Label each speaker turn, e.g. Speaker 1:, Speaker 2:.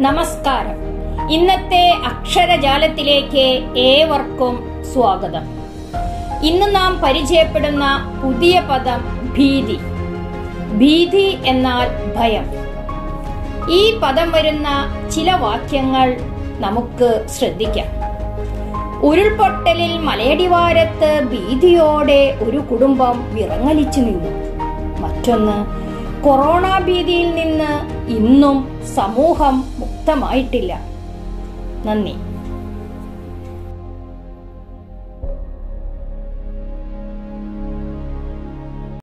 Speaker 1: നമസ്കാരം ഇന്നത്തെ അക്ഷരജാലത്തിലേക്ക് ഏവർക്കും സ്വാഗതം ഇന്ന് നാം പരിചയപ്പെടുന്ന പുതിയ പദം ഭീതി ഭീതി എന്നാൽ ഭയം ഈ പദം വരുന്ന ചില വാക്യങ്ങൾ നമുക്ക് ശ്രദ്ധിക്കാം ഉരുൾപൊട്ടലിൽ മലയടിവാരത്ത് ഭീതിയോടെ ഒരു കുടുംബം വിറങ്ങലിച്ചു നിന്നു മറ്റൊന്ന് കൊറോണ ഭീതിയിൽ നിന്ന് ഇന്നും സമൂഹം മുക്തമായിട്ടില്ല നന്ദി